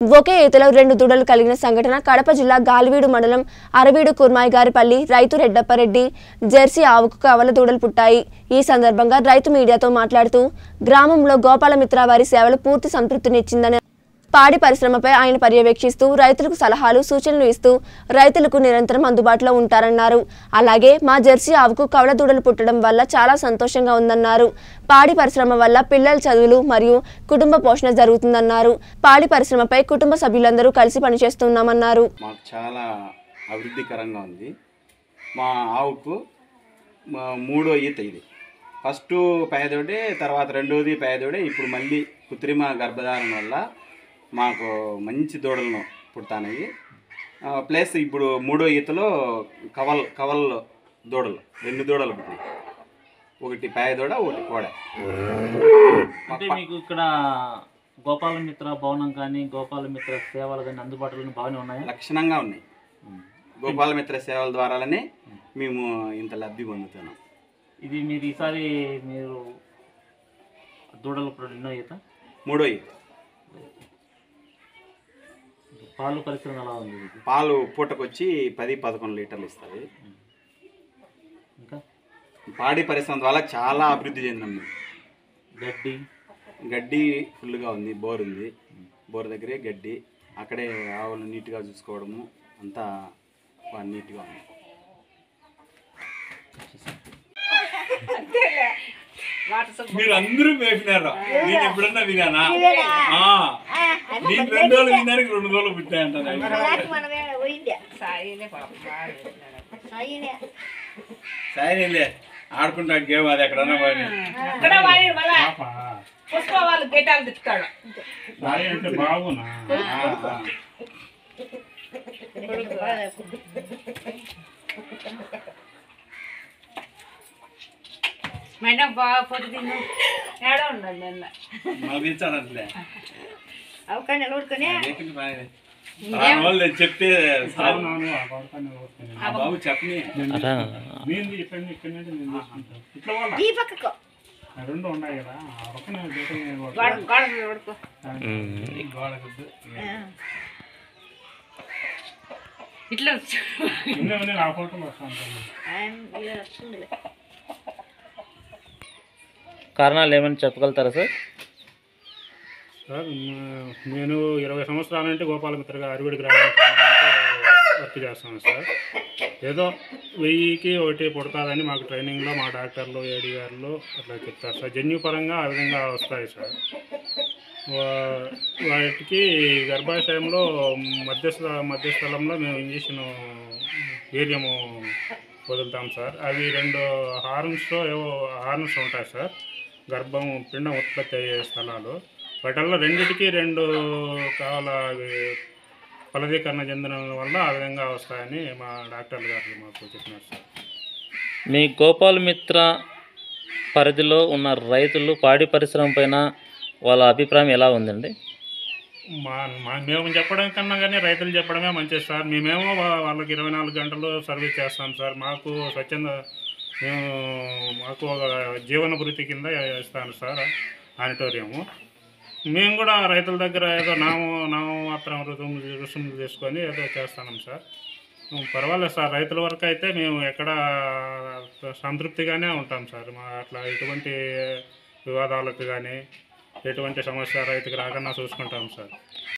ఒకే ఈతలో రెండు దూడలు కలిగిన సంఘటన కడప జిల్లా గాలివీడు మండలం అరవీడు కుర్మాయి గారిపల్లి రైతు రెడ్డప్పారెడ్డి జెర్సీ ఆవుకు కవల దూడలు పుట్టాయి ఈ సందర్భంగా రైతు మీడియాతో మాట్లాడుతూ గ్రామంలో గోపాలమిత్ర వారి సేవలు పూర్తి సంతృప్తినిచ్చిందని పాడి పరిశ్రమపై ఆయన పర్యవేక్షిస్తూ రైతులకు సలహాలు సూచనలు ఇస్తూ రైతులకు నిరంతరం అందుబాటులో ఉంటారన్నారు అలాగే మా జెర్సీ ఆవుకు కవల దూడలు పుట్టడం వల్ల చాలా సంతోషంగా ఉందన్నారు పాడి పరిశ్రమ వల్ల పిల్లల చదువులు మరియు కుటుంబ పోషణ జరుగుతుందన్నారు పాడి పరిశ్రమపై కుటుంబ సభ్యులందరూ కలిసి పనిచేస్తున్నామన్నారు మాకు చాలా అభివృద్ధికరంగా ఉంది మా ఆవుకు మా మూడో ఈత ఇది ఫస్ట్ పేదోడే తర్వాత రెండోది పేదోడే ఇప్పుడు మళ్ళీ కృత్రిమ గర్భధారణ వల్ల మాకు మంచి దూడలను పుడతాయి ప్లస్ ఇప్పుడు మూడో ఈతలో కవల్ కవల్ దూడలు రెండు దూడలు పుట్టినాయి ఒకటి పేదోడ ఒకటి కోడ అంటే మీకు ఇక్కడ గోపాలమిత్ర భవనం కానీ గోపాలమిత్ర సేవలు కానీ అందుబాటులో బాగానే ఉన్నాయా లక్షణంగా ఉన్నాయి గోపాలమిత్ర సేవల ద్వారానే మేము ఇంత లబ్ధి పొందుతున్నాం ఇది మీరు ఈసారి మీరు దూడలు ఇప్పుడు ఎన్నో ఈత మూడో ఈత పాలు పరిశ్రమ ఎలా ఉంది ఇది పాలు పూటకొచ్చి పది పదకొండు లీటర్లు ఇస్తుంది ఇంకా పాడి పరిశ్రమ ద్వారా చాలా అభివృద్ధి చెందినాం మేము గడ్డి గడ్డి ఫుల్గా ఉంది బోర్ ఉంది బోర్ దగ్గరే గడ్డి అక్కడే ఆవులు నీట్గా చూసుకోవడము అంతా బాగా నీట్గా ఉంది మీరు అందరూ మేపినారా నేను ఎప్పుడన్నా వినానా ఆ, నేను రెండు రోజులు విన్నానికి రెండు రోజులు పుట్టాయంట సాయిలే ఆడుకుంటా గేమ్ అది ఎక్కడన్నా పోయి అక్కడ వాడి మళ్ళా పుష్ప వాళ్ళు గేటాలు తిప్పుతాడు అంటే బాగున్నా మేడం బాగా పొద్దు తిన్ను ఏడ ఉండండి నిన్న మళ్ళీ ఇచ్చాడంటలే అవకాశం నిలబడుకొని వాళ్ళు చెప్తే సార్ ఆ బాబు చెప్పని ఈ పక్కకు రెండు ఉన్నాయి కదా ఆ పక్కన గోడ గోడ నిలబడుకో ఇట్లా ఆ ఫోటోలు వస్తాను కారణాలు ఏమైనా చెప్పగలుగుతారా సార్ సార్ మ- నేను ఇరవై సంవత్సరాల నుండి గోపాలమిత్రగా అరివిడి గ్రామంలో వర్క్ చేస్తాను సార్ ఏదో వెయ్యికి ఒకటి పుడతాదని మాకు ట్రైనింగ్లో మా డాక్టర్లు ఏడి గారులు అట్లా చెప్తారు సార్ జన్యుపరంగా ఆ విధంగా వస్తాయి సార్ వా- వాటికి గర్భాశయంలో మధ్యస్థ మధ్యస్థలంలో మేము ఇంజక్షన్ వీర్యము వదులుతాం సార్ అవి రెండు హార్న్స్తో ఏవో హార్న్స్ ఉంటాయి సార్ గర్భం పిండం ఉత్పత్తి అయ్యే స్థలాలు వాటిల్లో రెండిటికి రెండు కావాల అవి ఫలదీకరణ చెందడం వల్ల ఆ విధంగా వస్తాయని మా డాక్టర్లు గారు మాకు చెప్పినారు సార్ మీ గోపాలమిత్ర పరిధిలో ఉన్న రైతులు పాడి పరిశ్రమ పైన వాళ్ళ అభిప్రాయం ఎలా ఉందండి మా మా మేము చెప్పడం కన్నా కానీ రైతులు చెప్పడమే మంచిది సార్ మేమేమో వా- వాళ్ళకి ఇరవై నాలుగు గంటలు సర్వీస్ చేస్తాం సార్ మాకు స్వచ్ఛంద మేము మాకు ఒక జీవన భృతి కింద ఇస్తాను సార్ ఆడిటోరియము మేము కూడా రైతుల దగ్గర ఏదో నామో నామో మాత్రం రుసుము రుసుములు తీసుకొని ఏదో చేస్తున్నాం సార్ పర్వాలేదు సార్ రైతుల వరకు అయితే మేము ఎక్కడ సంతృప్తిగానే ఉంటాం సార్ మా అట్లా ఎటువంటి వివాదాలకు కానీ ఎటువంటి సమస్య రైతుకు రాకుండా చూసుకుంటాం సార్